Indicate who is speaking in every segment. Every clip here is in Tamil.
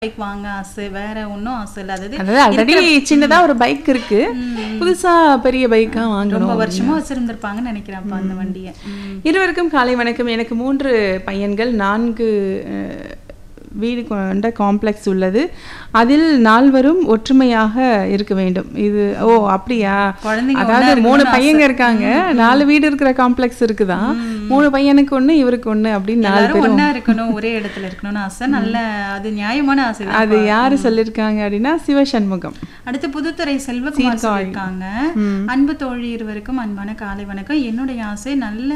Speaker 1: பைக் வாங்க ஆசை வேற ஒன்றும் ஆசை இல்லை அதாவது
Speaker 2: அதாவது ஆல்ரெடி சின்னதா ஒரு பைக் இருக்கு புதுசா பெரிய பைக்கா
Speaker 1: ரொம்ப
Speaker 2: வாங்கணும்
Speaker 1: வருஷமா வச்சிருந்திருப்பாங்கன்னு நினைக்கிறேன்ப்பா அந்த வண்டியை ம்.
Speaker 2: இருவருக்கும் காலை வணக்கம் எனக்கு மூன்று பையன்கள் நான்கு அஹ், வீடு கொண்ட காம்ப்ளெக்ஸ் உள்ளது அதில் நால்வரும் ஒற்றுமையாக இருக்க வேண்டும் இது ஓ அப்படியா
Speaker 1: குழந்தைங்க
Speaker 2: அதாவது
Speaker 1: ஒண்ணா
Speaker 2: மூணு
Speaker 1: இருக்கணும்னு
Speaker 2: பையங்க இருக்காங்க நாலு வீடு இருக்கிற காம்ப்ளெக்ஸ் இருக்குதான் மூணு பையனுக்கு ஒண்ணு இவருக்கு ஒண்ணு அப்படின்னு நாலு
Speaker 1: எல்லாரும்
Speaker 2: பேரும்
Speaker 1: ஒண்ணா இருக்கணும் ஒரே இடத்துல இருக்கணும்னு ஆசை நல்ல அது நியாயமான ஆசை தான்
Speaker 2: அது யாரு சொல்லியிருக்காங்க அப்படின்னா சிவசண்முகம்
Speaker 1: அடுத்து புதுத்துறை செல்வகுமார் சொல்லியிருக்காங்க அன்பு தோழி இருவருக்கும் அன்பான காலை வணக்கம் என்னுடைய ஆசை நல்ல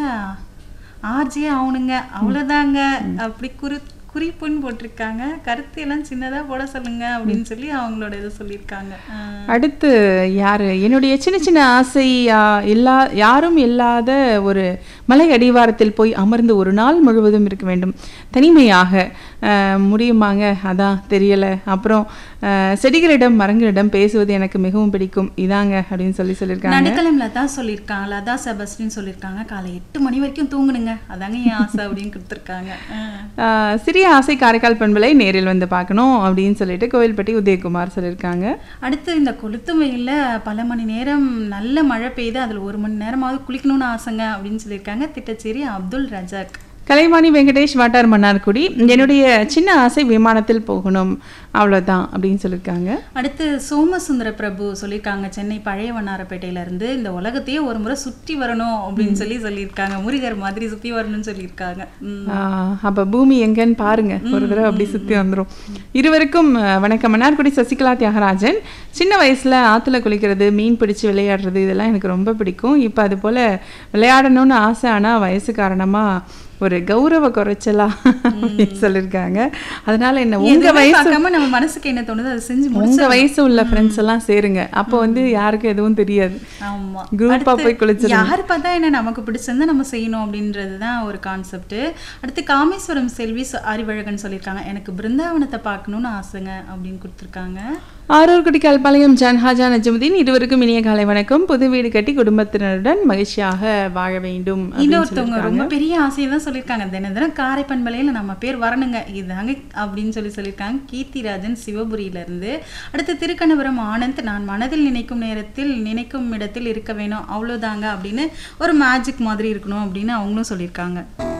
Speaker 1: ஆர்ஜே ஆகணுங்க அவ்வளவுதாங்க அப்படி குறி குறிப்புன்னு போட்டிருக்காங்க கருத்து எல்லாம் சின்னதா போட சொல்லுங்க அப்படின்னு சொல்லி அவங்களோட இதை சொல்லியிருக்காங்க ஆஹ்
Speaker 2: அடுத்து யாரு என்னுடைய சின்ன சின்ன ஆசை ஆ, இல்லா யாரும் இல்லாத ஒரு மலை அடிவாரத்தில் போய் அமர்ந்து ஒரு நாள் முழுவதும் இருக்க வேண்டும் தனிமையாக ஆ, முடியுமாங்க அதான் தெரியல அப்புறம் ஆ, செடிகளிடம் மரங்களிடம் பேசுவது எனக்கு மிகவும் பிடிக்கும் இதாங்க அப்படின்னு சொல்லி சொல்லியிருக்காங்க
Speaker 1: நடுக்கலம் லதா சொல்லியிருக்காங்க லதா செபஸ்டின் சொல்லியிருக்காங்க காலை எட்டு மணி வரைக்கும் தூங்குனுங்க அதாங்க என் ஆசை அப்படின்னு கொடுத்துருக்காங்க ஆஹ்
Speaker 2: ஆ, சிறிய ஆசை காரைக்கால் பண்பலை நேரில் வந்து பார்க்கணும் அப்படின்னு சொல்லிட்டு கோவில்பட்டி உதயகுமார் சொல்லியிருக்காங்க
Speaker 1: அடுத்து இந்த கொளுத்து வெயில்ல பல மணி நேரம் நல்ல மழை பெய்யுது அதுல ஒரு மணி நேரமாவது குளிக்கணும்னு ஆசைங்க அப்படின்னு சொல்லியிருக்காங்க திட்டச்சேரி அப்துல் ரஜாக்
Speaker 2: கலைவாணி வெங்கடேஷ் வாட்டார் மன்னார்குடி என்னுடைய சின்ன ஆசை விமானத்தில் போகணும் அவ்வளவுதான் அப்படின்னு சொல்லியிருக்காங்க
Speaker 1: அடுத்து சோமசுந்தர பிரபு சொல்லியிருக்காங்க சென்னை பழைய வண்ணாரப்பேட்டையில இருந்து இந்த உலகத்தையே ஒரு முறை சுற்றி வரணும் அப்படின்னு சொல்லி சொல்லியிருக்காங்க முருகர் மாதிரி சுத்தி வரணும்னு சொல்லியிருக்காங்க ம்.
Speaker 2: ஆஹ் அப்ப பூமி எங்கன்னு பாருங்க ஒரு தடவை அப்படி சுத்தி வந்துரும் இருவருக்கும் அஹ், வணக்கம் மன்னார்குடி சசிகலா தியாகராஜன் சின்ன வயசுல ஆத்துல குளிக்கிறது மீன் பிடிச்சு விளையாடுறது இதெல்லாம் எனக்கு ரொம்ப பிடிக்கும் இப்ப அது போல விளையாடணும்னு ஆசை ஆனா வயசு காரணமா ஒரு கௌரவ குறைச்சலா அப்படின்னு சொல்லியிருக்காங்க அதனால என்ன உங்க
Speaker 1: எதுவுமே
Speaker 2: வயசு
Speaker 1: பார்க்காம நம்ம மனசுக்கு என்ன தோணுதோ அதை செஞ்சு முடிச்சு
Speaker 2: உங்க வயசு உள்ள ஃப்ரெண்ட்ஸ் எல்லாம் சேருங்க அப்போ வந்து யாருக்கும் எதுவும் தெரியாது
Speaker 1: ஆமா
Speaker 2: குரூப்பா
Speaker 1: அடுத்து
Speaker 2: போய் குளிச்சிருங்க
Speaker 1: யார் பார்த்தா என்ன நமக்கு பிடிச்சிருந்தா நம்ம செய்யணும் அப்படின்றது தான் ஒரு கான்செப்ட் அடுத்து காமேஸ்வரம் செல்வி ச- அறிவழகன் சொல்லியிருக்காங்க எனக்கு பிருந்தாவனத்தை பார்க்கணும்னு ஆசைங்க அப்படின்னு கொடுத்துருக்காங்க
Speaker 2: ஆரூர்குடி கல்பாளையம் ஜன்ஹாஜா நஜமுதீன் இருவருக்கும் இனிய காலை வணக்கம் புது வீடு கட்டி குடும்பத்தினருடன் மகிழ்ச்சியாக வாழ வேண்டும் அப்படின்னு
Speaker 1: இன்னொருத்தவங்க ரொம்ப பெரிய ஆசையை தான் சொல்லியிருக்காங்க தினம் தினம் காரை பண்பலையில் நம்ம பேர் வரணுங்க இதாங்க அப்படின்னு சொல்லி சொல்லியிருக்காங்க கீர்த்திராஜன் சிவபுரியில இருந்து அடுத்து திருக்கணபுரம் ஆனந்த் நான் மனதில் நினைக்கும் நேரத்தில் நினைக்கும் இடத்தில் இருக்க வேணும் அவ்வளோதாங்க அப்படின்னு ஒரு மேஜிக் மாதிரி இருக்கணும் அப்படின்னு அவங்களும் சொல்லியிருக்காங்க